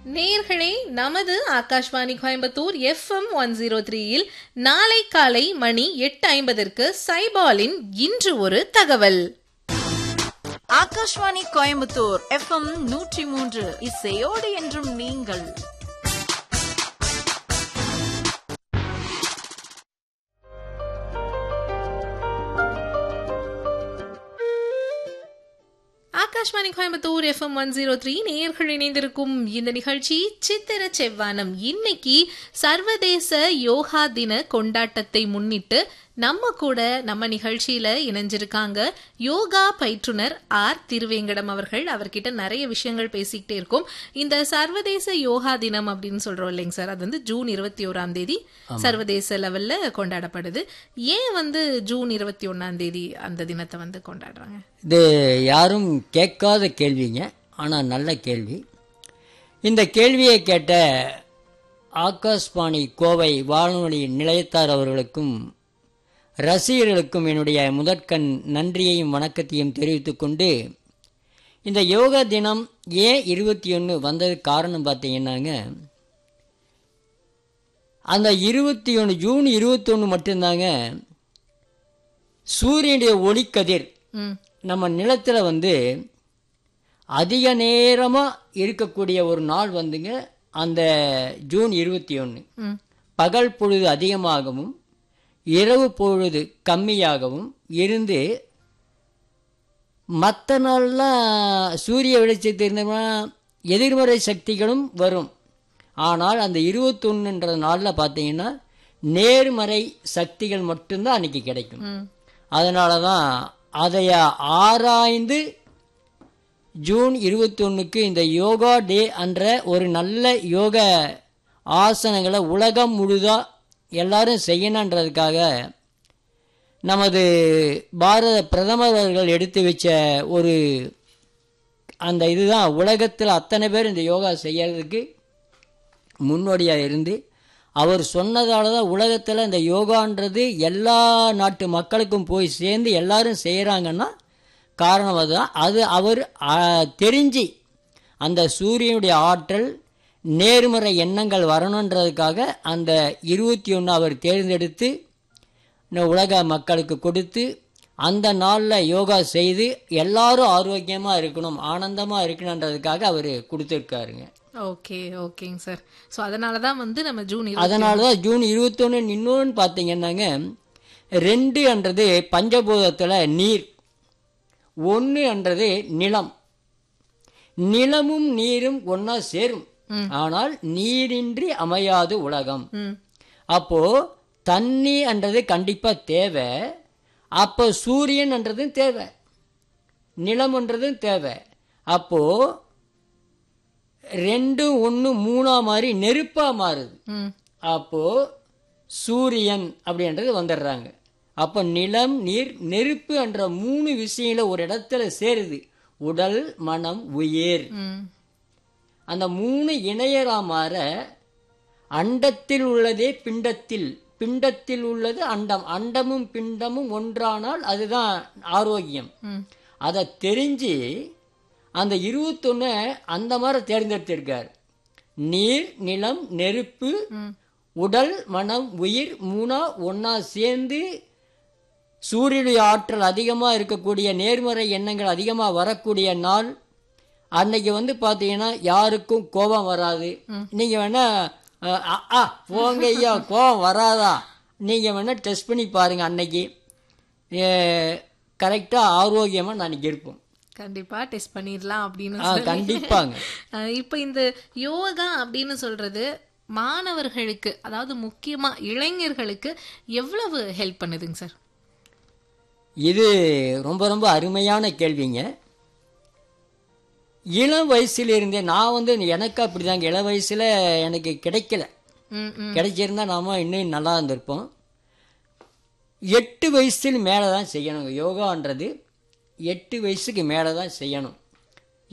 நேர்களே நமது Akashvani Coimbatore FM one zero த்ரீயில் நாளை காலை மணி எட்டு ஐம்பதற்கு சைபாலின் இன்று ஒரு தகவல் ஆகாஷ்வாணி கோயம்புத்தூர் எஃப்எம் நூற்றி மூன்று இசையோடு என்றும் நீங்கள் Akashvani Coimbatore FM one zero three நேர்கள் இணைந்திருக்கும் இந்த நிகழ்ச்சி சித்திர செவ்வானம் இன்னைக்கு சர்வதேச யோகா தின கொண்டாட்டத்தை முன்னிட்டு நம்ம கூட நம்ம நிகழ்ச்சியில இணைஞ்சிருக்காங்க யோகா பயிற்றுனர் ஆர் திருவேங்கடம் அவர்கள் அவர்கிட்ட நிறைய விஷயங்கள் பேசிக்கிட்டே இருக்கோம் இந்த சர்வதேச யோகா தினம் அப்படின்னு சொல்றோம் இல்லைங்க சார் அது வந்து ஜூன் இருபத்தி ஓராம் தேதி சர்வதேச லெவல்ல கொண்டாடப்படுது ஏன் வந்து ஜூன் இருபத்தி ஒன்னாம் தேதி அந்த தினத்தை வந்து கொண்டாடுறாங்க இது யாரும் கேட்காத கேள்விங்க ஆனால் நல்ல கேள்வி இந்த கேள்வியை கேட்ட ஆகாஷ்வாணி கோவை வானொலி நிலையத்தார் அவர்களுக்கும் ரசிகர்களுக்கும் என்னுடைய முதற்கண் நன்றியையும் வணக்கத்தையும் தெரிவித்துக் கொண்டு இந்த யோகா தினம் ஏன் இருபத்தி ஒன்று வந்தது காரணம் பார்த்தீங்கன்னாங்க அந்த இருபத்தி ஒன்று ஜூன் இருபத்தொன்று மட்டும்தாங்க சூரியனுடைய ஒளிக்கதிர் ம் நம்ம நிலத்தில் வந்து அதிக நேரமாக இருக்கக்கூடிய ஒரு நாள் வந்துங்க அந்த ஜூன் இருபத்தி ஒன்று ம் பகல் பொழுது அதிகமாகவும் இரவு பொழுது கம்மியாகவும் இருந்து மற்ற நாள்லாம் சூரிய வெளிச்சத்து இருந்தோம்னா எதிர்மறை சக்திகளும் வரும் ஆனால் அந்த இருபத்தொன்னுன்ற நாளில் பார்த்தீங்கன்னா நேர்மறை சக்திகள் மட்டும்தான் அன்னைக்கு கிடைக்கும் ம் அதனால தான் அதை ஆராய்ந்து ஜூன் இருபத்தொன்னுக்கு இந்த யோகா டே என்ற ஒரு நல்ல யோக ஆசனங்களை உலகம் முழுதா எல்லாரும் செய்யணுன்றதுக்காக நமது பாரத பிரதமர் அவர்கள் எடுத்து வச்ச ஒரு அந்த இதுதான் உலகத்தில் அத்தனை பேர் இந்த யோகா செய்யறதுக்கு முன்னோடியாக இருந்து அவர் சொன்னதால தான் உலகத்தில் இந்த யோகான்றது எல்லா நாட்டு மக்களுக்கும் போய் சேர்ந்து எல்லாரும் செய்கிறாங்கன்னா காரணம் அதுதான் அது அவர் ஆ, தெரிஞ்சு அந்த சூரியனுடைய ஆற்றல் நேர்மறை எண்ணங்கள் வரணுன்றதுக்காக அந்த இருபத்தி ஒன்று அவர் தேர்ந்தெடுத்து இந்த உலக மக்களுக்கு கொடுத்து அந்த நாளில் யோகா செய்து எல்லாரும் ஆரோக்கியமாக இருக்கணும் ஆனந்தமாக இருக்கணுன்றதுக்காக அவர் கொடுத்துருக்காருங்க ஓகே ஓகேங்க சார் ஸோ அதனால தான் வந்து நம்ம ஜூன் இருபத்தி அதனால தான் ஜூன் இருபத்தொன்று இன்னொன்று பார்த்தீங்கன்னாங்க ரெண்டுன்றது பஞ்சபூதத்தில் நீர் ஒன்றுன்றது நிலம் நிலமும் நீரும் ஒன்றா சேரும் ஆனால் நீரின்றி அமையாது உலகம் ம் அப்போ தண்ணின்றது கண்டிப்பாக தேவை அப்போ சூரியன்ன்றதும் தேவை நிலம்ன்றதும் தேவை அப்போ ரெண்டும் ஒன்று மூணா மாதிரி நெருப்பா மாறுது ம் அப்போ சூரியன் அப்படின்றது வந்துடுறாங்க அப்போ நிலம் நீர் நெருப்பு என்ற மூணு விஷயங்கள ஒரு இடத்துல சேருது உடல் மனம் உயிர் ம் அந்த மூணு இணையரா மாற அண்டத்தில் உள்ளதே பிண்டத்தில் பிண்டத்தில் உள்ளது அண்டம் அண்டமும் பிண்டமும் ஒன்றானால் அதுதான் ஆரோக்கியம் ம் அதை தெரிஞ்சு அந்த இருபத்தொன்னு அந்த மாதிரி தேர்ந்தெடுத்திருக்கார் நீர் நிலம் நெருப்பு உடல் மனம் உயிர் மூணா ஒன்றா சேர்ந்து சூரியனுடைய ஆற்றல் அதிகமாக இருக்கக்கூடிய நேர்மறை எண்ணங்கள் அதிகமாக வரக்கூடிய நாள் அன்னைக்கு வந்து பார்த்தீங்கன்னா யாருக்கும் கோபம் வராது நீங்கள் வேணா அஹ், அ, ஆ போங்க ஐயா கோபம் வராதா நீங்கள் வேணா டெஸ்ட் பண்ணி பாருங்க அன்னைக்கு கரெக்டாக ஆரோக்கியமாக நான் இருப்போம் கண்டிப்பா டெஸ்ட் பண்ணிடலாம் அப்படின்னு ஆ சொல்லி. கண்டிப்பாங்க அஹ் இப்போ இந்த யோகா அப்படின்னு சொல்றது மாணவர்களுக்கு அதாவது முக்கியமா இளைஞர்களுக்கு எவ்வளவு ஹெல்ப் பண்ணுதுங்க சார் இது ரொம்ப ரொம்ப அருமையான கேள்விங்க இளம் வயசுல நான் வந்து எனக்கு அப்படிதாங்க இளம் வயசுல எனக்கு கிடைக்கல ம் ம் கிடைச்சிருந்தா நாம இன்னும் நல்லா இருந்திருப்போம் எட்டு வயசுக்கு மேலே தான் செய்யணுங்க யோகான்றது எட்டு வயசுக்கு மேலே தான் செய்யணும்